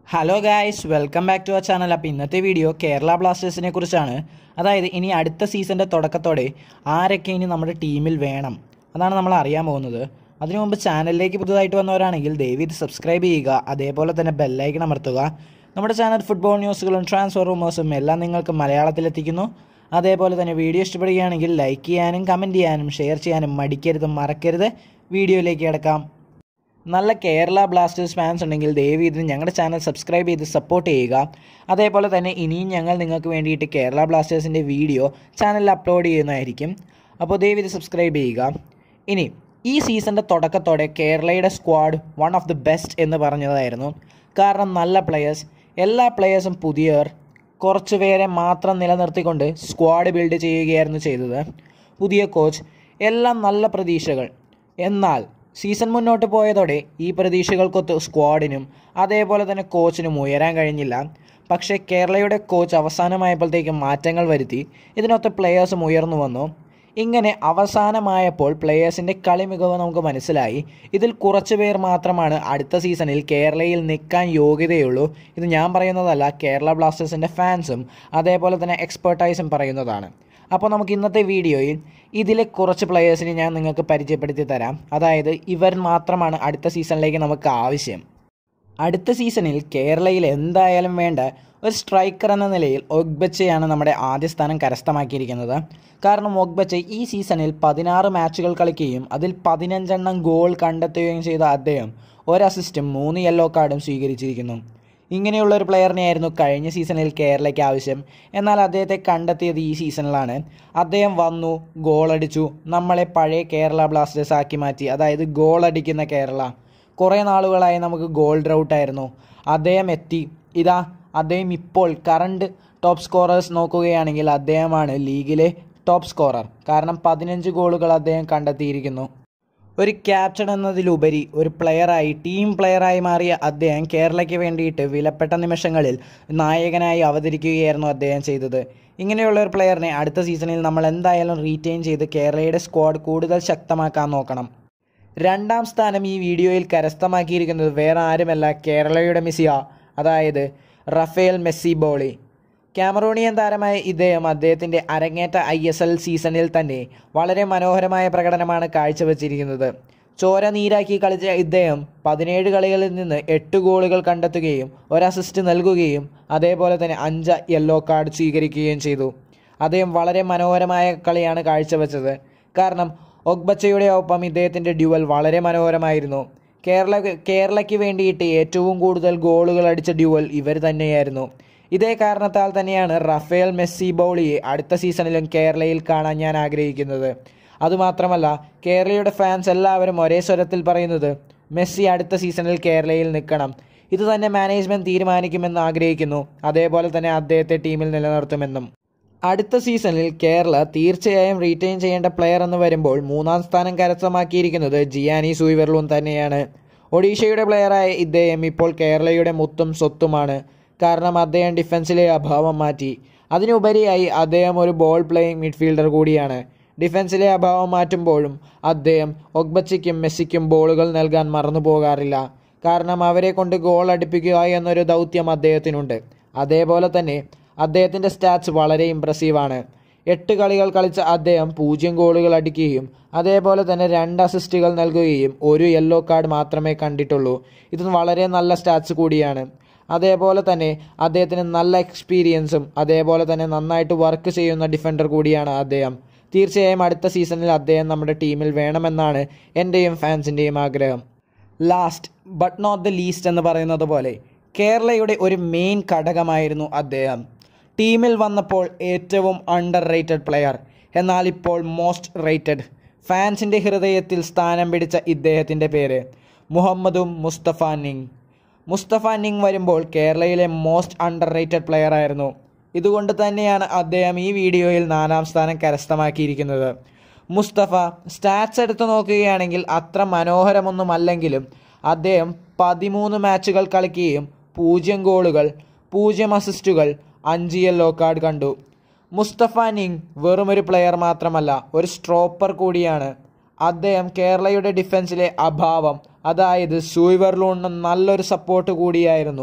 hello guys welcome back to our channel അപ്പോൾ ഇന്നത്തെ video Kerala ബ്ലാസ്റ്റേഴ്സിനെ കുറിച്ചാണ് അതായത് ഇനി അടുത്ത സീസണിൻ്റെ തുടക്കത്തോടെ ആരൊക്കെ ഇനി നമ്മുടെ ടീമിൽ വേണം അതാണ് നമ്മൾ അറിയാൻ പോകുന്നത് അതിനു മുമ്പ് ചാനലിലേക്ക് പുതുതായിട്ട് വന്നവരാണെങ്കിൽ ദയവ് ഇത് സബ്സ്ക്രൈബ് ചെയ്യുക അതേപോലെ തന്നെ ബെല്ലൈക്കൺ അമർത്തുക നമ്മുടെ ചാനൽ ഫുട്ബോൾ ന്യൂസുകളും ട്രാൻസ്ഫർ റൂമേഴ്സും എല്ലാം നിങ്ങൾക്ക് മലയാളത്തിലെത്തിക്കുന്നു അതേപോലെ തന്നെ വീഡിയോ ഇഷ്ടപ്പെടുകയാണെങ്കിൽ ലൈക്ക് ചെയ്യാനും കമൻറ്റ് ചെയ്യാനും ഷെയർ ചെയ്യാനും മടിക്കരുത് മറക്കരുത് വീഡിയോയിലേക്ക് കിടക്കാം നല്ല കേരള ബ്ലാസ്റ്റേഴ്സ് ഫാൻസ് ഉണ്ടെങ്കിൽ ദയവ് ഇത് ഞങ്ങളുടെ ചാനൽ സബ്സ്ക്രൈബ് ചെയ്ത് സപ്പോർട്ട് ചെയ്യുക അതേപോലെ തന്നെ ഇനിയും ഞങ്ങൾ നിങ്ങൾക്ക് വേണ്ടിയിട്ട് കേരള ബ്ലാസ്റ്റേഴ്സിൻ്റെ വീഡിയോ ചാനലിൽ അപ്ലോഡ് ചെയ്യുന്നതായിരിക്കും അപ്പോൾ ദയവ് ഇത് സബ്സ്ക്രൈബ് ചെയ്യുക ഇനി ഈ സീസണിൻ്റെ തുടക്കത്തോടെ കേരളയുടെ squad one of the best എന്ന് പറഞ്ഞതായിരുന്നു കാരണം നല്ല പ്ലെയേഴ്സ് എല്ലാ പ്ലെയേഴ്സും പുതിയവർ കുറച്ച് പേരെ മാത്രം നിലനിർത്തിക്കൊണ്ട് സ്ക്വാഡ് ബിൽഡ് ചെയ്യുകയായിരുന്നു ചെയ്തത് പുതിയ കോച്ച് എല്ലാം നല്ല പ്രതീക്ഷകൾ എന്നാൽ സീസൺ മുന്നോട്ട് പോയതോടെ ഈ പ്രതീക്ഷകൾക്കൊത്ത് സ്ക്വാഡിനും അതേപോലെ തന്നെ കോച്ചിനും ഉയരാൻ കഴിഞ്ഞില്ല പക്ഷേ കേരളയുടെ കോച്ച് അവസാനമായപ്പോഴത്തേക്കും മാറ്റങ്ങൾ വരുത്തി ഇതിനൊത്ത് പ്ലെയേഴ്സും ഉയർന്നു വന്നു ഇങ്ങനെ അവസാനമായപ്പോൾ പ്ലെയേഴ്സിൻ്റെ കളി മികവ് നമുക്ക് മനസ്സിലായി ഇതിൽ കുറച്ച് പേർ മാത്രമാണ് അടുത്ത സീസണിൽ കേരളയിൽ നിൽക്കാൻ യോഗ്യതയുള്ളൂ ഇത് ഞാൻ പറയുന്നതല്ല കേരള ബ്ലാസ്റ്റേഴ്സിൻ്റെ ഫാൻസും അതേപോലെ തന്നെ എക്സ്പേർട്ടൈസും പറയുന്നതാണ് അപ്പോൾ നമുക്ക് ഇന്നത്തെ വീഡിയോയിൽ ഇതിലെ കുറച്ച് പ്ലെയേഴ്സിനെ ഞാൻ നിങ്ങൾക്ക് പരിചയപ്പെടുത്തി തരാം അതായത് ഇവർ മാത്രമാണ് അടുത്ത സീസണിലേക്ക് നമുക്ക് ആവശ്യം അടുത്ത സീസണിൽ കേരളയിൽ എന്തായാലും വേണ്ട ഒരു സ്ട്രൈക്കർ എന്ന നിലയിൽ ഒഗ്ബച്ചയാണ് നമ്മുടെ ആദ്യ സ്ഥാനം കരസ്ഥമാക്കിയിരിക്കുന്നത് കാരണം ഒഗ്ബച്ച ഈ സീസണിൽ പതിനാറ് മാച്ചുകൾ കളിക്കുകയും അതിൽ പതിനഞ്ചെണ്ണം ഗോൾ കണ്ടെത്തുകയും ചെയ്ത അദ്ദേഹം ഒരു അസിസ്റ്റും മൂന്ന് യെല്ലോ കാർഡും സ്വീകരിച്ചിരിക്കുന്നു ഇങ്ങനെയുള്ള ഒരു പ്ലെയറിനെയായിരുന്നു കഴിഞ്ഞ സീസണിൽ കേരളയ്ക്ക് ആവശ്യം എന്നാൽ അദ്ദേഹത്തെ കണ്ടെത്തിയത് ഈ സീസണിലാണ് അദ്ദേഹം വന്നു ഗോളടിച്ചു നമ്മളെ പഴയ കേരള ബ്ലാസ്റ്റേഴ്സ് ആക്കി മാറ്റി അതായത് ഗോളടിക്കുന്ന കേരള കുറേ നാളുകളായി നമുക്ക് ഗോൾ ഡ്രൗട്ടായിരുന്നു അദ്ദേഹം എത്തി ഇതാ അദ്ദേഹം ഇപ്പോൾ കറണ്ട് ടോപ്പ് സ്കോറേഴ്സ് നോക്കുകയാണെങ്കിൽ അദ്ദേഹമാണ് ലീഗിലെ ടോപ്പ് സ്കോറർ കാരണം പതിനഞ്ച് ഗോളുകൾ അദ്ദേഹം കണ്ടെത്തിയിരിക്കുന്നു ഒരു ക്യാപ്റ്റൻ എന്നതിലുപരി ഒരു പ്ലെയറായി ടീം പ്ലെയറായി മാറിയ അദ്ദേഹം കേരളയ്ക്ക് വേണ്ടിയിട്ട് വിലപ്പെട്ട നിമിഷങ്ങളിൽ നായകനായി അവതരിക്കുകയായിരുന്നു അദ്ദേഹം ചെയ്തത് ഇങ്ങനെയുള്ള ഒരു പ്ലെയറിനെ അടുത്ത സീസണിൽ നമ്മൾ എന്തായാലും റീറ്റെയിൻ ചെയ്ത് കേരളയുടെ സ്ക്വാഡ് കൂടുതൽ ശക്തമാക്കാൻ നോക്കണം രണ്ടാം സ്ഥാനം ഈ വീഡിയോയിൽ കരസ്ഥമാക്കിയിരിക്കുന്നത് വേറെ ആരുമല്ല കേരളയുടെ മെസ്സിയ അതായത് റഫേൽ മെസ്സി ബോളി ക്യാമറൂണിയൻ താരമായ ഇദ്ദേഹം അദ്ദേഹത്തിൻ്റെ അരങ്ങേറ്റ ഐ എസ് എൽ സീസണിൽ തന്നെ വളരെ മനോഹരമായ പ്രകടനമാണ് കാഴ്ചവെച്ചിരിക്കുന്നത് ചോര നീരാക്കി കളിച്ച ഇദ്ദേഹം പതിനേഴ് കളികളിൽ നിന്ന് എട്ട് ഗോളുകൾ കണ്ടെത്തുകയും ഒരു അസിസ്റ്റ് നൽകുകയും അതേപോലെ തന്നെ അഞ്ച് യെല്ലോ കാർഡ് സ്വീകരിക്കുകയും ചെയ്തു അദ്ദേഹം വളരെ മനോഹരമായ കളിയാണ് കാഴ്ചവെച്ചത് കാരണം ഒഗ്ബച്ചയുടെ ഒപ്പം ഇദ്ദേഹത്തിൻ്റെ ഡ്യുവൽ വളരെ മനോഹരമായിരുന്നു കേരള കേരളയ്ക്ക് വേണ്ടിയിട്ട് ഏറ്റവും കൂടുതൽ ഗോളുകൾ അടിച്ച ഡ്യുവൽ ഇവർ തന്നെയായിരുന്നു ഇതേ കാരണത്താൽ തന്നെയാണ് റഫേൽ മെസ്സി ബൗളിയെ അടുത്ത സീസണിലും കേരളയിൽ കാണാൻ ഞാൻ ആഗ്രഹിക്കുന്നത് അതുമാത്രമല്ല കേരളയുടെ ഫാൻസ് എല്ലാവരും ഒരേ സ്വരത്തിൽ പറയുന്നത് മെസ്സി അടുത്ത സീസണിൽ കേരളയിൽ നിൽക്കണം ഇത് തന്നെ മാനേജ്മെൻറ്റ് തീരുമാനിക്കുമെന്ന് ആഗ്രഹിക്കുന്നു അതേപോലെ തന്നെ അദ്ദേഹത്തെ ടീമിൽ നിലനിർത്തുമെന്നും അടുത്ത സീസണിൽ കേരള തീർച്ചയായും റീറ്റെയിൻ ചെയ്യേണ്ട പ്ലെയർ എന്ന് വരുമ്പോൾ മൂന്നാം സ്ഥാനം കരസ്ഥമാക്കിയിരിക്കുന്നത് ജിയാനി സൂയിവർലൂൺ തന്നെയാണ് ഒഡീഷയുടെ പ്ലെയറായ ഇദ്ദേഹം ഇപ്പോൾ കേരളയുടെ മുത്തും സ്വത്തുമാണ് കാരണം അദ്ദേഹം ഡിഫൻസിലെ അഭാവം മാറ്റി അതിനുപരിയായി അദ്ദേഹം ഒരു ബോൾ പ്ലേയിങ് മിഡ്ഫീൽഡർ കൂടിയാണ് ഡിഫൻസിലെ അഭാവം മാറ്റുമ്പോഴും അദ്ദേഹം ഒഗ്ബച്ചയ്ക്കും മെസ്സിക്കും ബോളുകൾ നൽകാൻ മറന്നു പോകാറില്ല കാരണം അവരെ കൊണ്ട് ഗോൾ അടിപ്പിക്കുക എന്നൊരു ദൗത്യം അദ്ദേഹത്തിനുണ്ട് അതേപോലെ തന്നെ അദ്ദേഹത്തിൻ്റെ സ്റ്റാറ്റ്സ് വളരെ ഇമ്പ്രസീവാണ് എട്ട് കളികൾ കളിച്ച അദ്ദേഹം പൂജ്യം ഗോളുകൾ അടിക്കുകയും അതേപോലെ തന്നെ രണ്ട് അസിസ്റ്റുകൾ നൽകുകയും ഒരു യെല്ലോ കാർഡ് മാത്രമേ കണ്ടിട്ടുള്ളൂ ഇത് വളരെ നല്ല സ്റ്റാറ്റ്സ് കൂടിയാണ് അതേപോലെ തന്നെ അദ്ദേഹത്തിന് നല്ല എക്സ്പീരിയൻസും അതേപോലെ തന്നെ നന്നായിട്ട് വർക്ക് ചെയ്യുന്ന ഡിഫൻഡർ കൂടിയാണ് അദ്ദേഹം തീർച്ചയായും അടുത്ത സീസണിൽ അദ്ദേഹം നമ്മുടെ ടീമിൽ വേണമെന്നാണ് എൻ്റെയും ഫാൻസിൻ്റെയും ആഗ്രഹം last but not the least എന്ന് പറയുന്നത് പോലെ കേരളയുടെ ഒരു മെയിൻ ഘടകമായിരുന്നു അദ്ദേഹം ടീമിൽ വന്നപ്പോൾ ഏറ്റവും അണ്ടർ റേറ്റഡ് പ്ലെയർ എന്നാൽ ഇപ്പോൾ മോസ്റ്റ് റേറ്റഡ് ഫാൻസിൻ്റെ ഹൃദയത്തിൽ സ്ഥാനം പിടിച്ച ഇദ്ദേഹത്തിൻ്റെ പേര് മുഹമ്മദും മുസ്തഫ നിങ് മുസ്തഫ നിങ് വരുമ്പോൾ കേരളയിലെ മോസ്റ്റ് അണ്ടർ റേറ്റഡ് പ്ലെയർ ആയിരുന്നു ഇതുകൊണ്ട് തന്നെയാണ് അദ്ദേഹം ഈ വീഡിയോയിൽ നാലാം സ്ഥാനം കരസ്ഥമാക്കിയിരിക്കുന്നത് മുസ്തഫ സ്റ്റാറ്റ്സ് എടുത്തു നോക്കുകയാണെങ്കിൽ അത്ര മനോഹരമൊന്നുമല്ലെങ്കിലും അദ്ദേഹം പതിമൂന്ന് മാച്ചുകൾ കളിക്കുകയും പൂജ്യം ഗോളുകൾ പൂജ്യം അസിസ്റ്റുകൾ അഞ്ച് യെല്ലോ കാർഡ് കണ്ടു മുസ്തഫ നിങ് വെറുമൊരു പ്ലെയർ മാത്രമല്ല ഒരു സ്ട്രോപ്പർ കൂടിയാണ് അദ്ദേഹം കേരളയുടെ ഡിഫൻസിലെ അഭാവം അതായത് സൂയിവർലൂണിന് നല്ലൊരു സപ്പോർട്ട് കൂടിയായിരുന്നു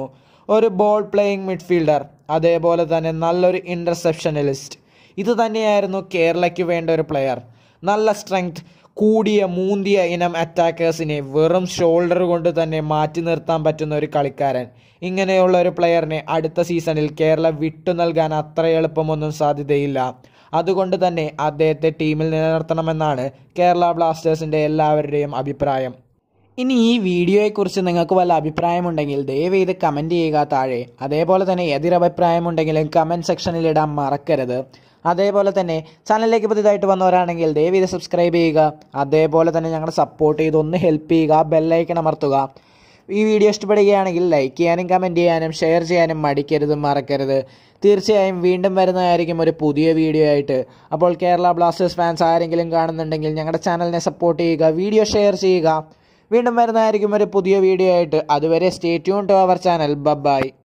ഒരു ബോൾ പ്ലേയിങ് മിഡ്ഫീൽഡർ അതേപോലെ തന്നെ നല്ലൊരു ഇൻ്റർസെപ്ഷനലിസ്റ്റ് ഇത് തന്നെയായിരുന്നു കേരളയ്ക്ക് വേണ്ട ഒരു പ്ലെയർ നല്ല സ്ട്രെങ്ത് കൂടിയ മൂന്തിയ ഇനം അറ്റാക്കേഴ്സിനെ വെറും ഷോൾഡർ കൊണ്ട് തന്നെ മാറ്റി നിർത്താൻ പറ്റുന്ന ഒരു കളിക്കാരൻ ഇങ്ങനെയുള്ള ഒരു പ്ലെയറിനെ അടുത്ത സീസണിൽ കേരള വിട്ടു നൽകാൻ അത്ര എളുപ്പമൊന്നും സാധ്യതയില്ല അതുകൊണ്ട് തന്നെ അദ്ദേഹത്തെ ടീമിൽ നിലനിർത്തണമെന്നാണ് കേരള ബ്ലാസ്റ്റേഴ്സിൻ്റെ എല്ലാവരുടെയും അഭിപ്രായം ഇനി ഈ വീഡിയോയെക്കുറിച്ച് നിങ്ങൾക്ക് വല്ല അഭിപ്രായമുണ്ടെങ്കിൽ ദയവ് ചെയ്ത് കമൻറ്റ് ചെയ്യുക താഴെ അതേപോലെ തന്നെ എതിരഭിപ്രായമുണ്ടെങ്കിലും കമൻറ്റ് സെക്ഷനിൽ ഇടാൻ മറക്കരുത് അതേപോലെ തന്നെ ചാനലിലേക്ക് പുതിയതായിട്ട് വന്നവരാണെങ്കിൽ ദയവ് ചെയ്ത് സബ്സ്ക്രൈബ് ചെയ്യുക അതേപോലെ തന്നെ ഞങ്ങളെ സപ്പോർട്ട് ചെയ്ത് ഒന്ന് ഹെൽപ്പ് ചെയ്യുക ബെല്ലൈക്കൺ അമർത്തുക ഈ വീഡിയോ ഇഷ്ടപ്പെടുകയാണെങ്കിൽ ലൈക്ക് ചെയ്യാനും കമൻറ്റ് ചെയ്യാനും ഷെയർ ചെയ്യാനും മടിക്കരുത് മറക്കരുത് തീർച്ചയായും വീണ്ടും വരുന്നതായിരിക്കും ഒരു പുതിയ വീഡിയോ ആയിട്ട് അപ്പോൾ കേരള ബ്ലാസ്റ്റേഴ്സ് ഫാൻസ് ആരെങ്കിലും കാണുന്നുണ്ടെങ്കിൽ ഞങ്ങളുടെ ചാനലിനെ സപ്പോർട്ട് ചെയ്യുക വീഡിയോ ഷെയർ ചെയ്യുക വീണ്ടും വരുന്നതായിരിക്കും ഒരു പുതിയ വീഡിയോ ആയിട്ട് അതുവരെ stay tune to our channel bye-bye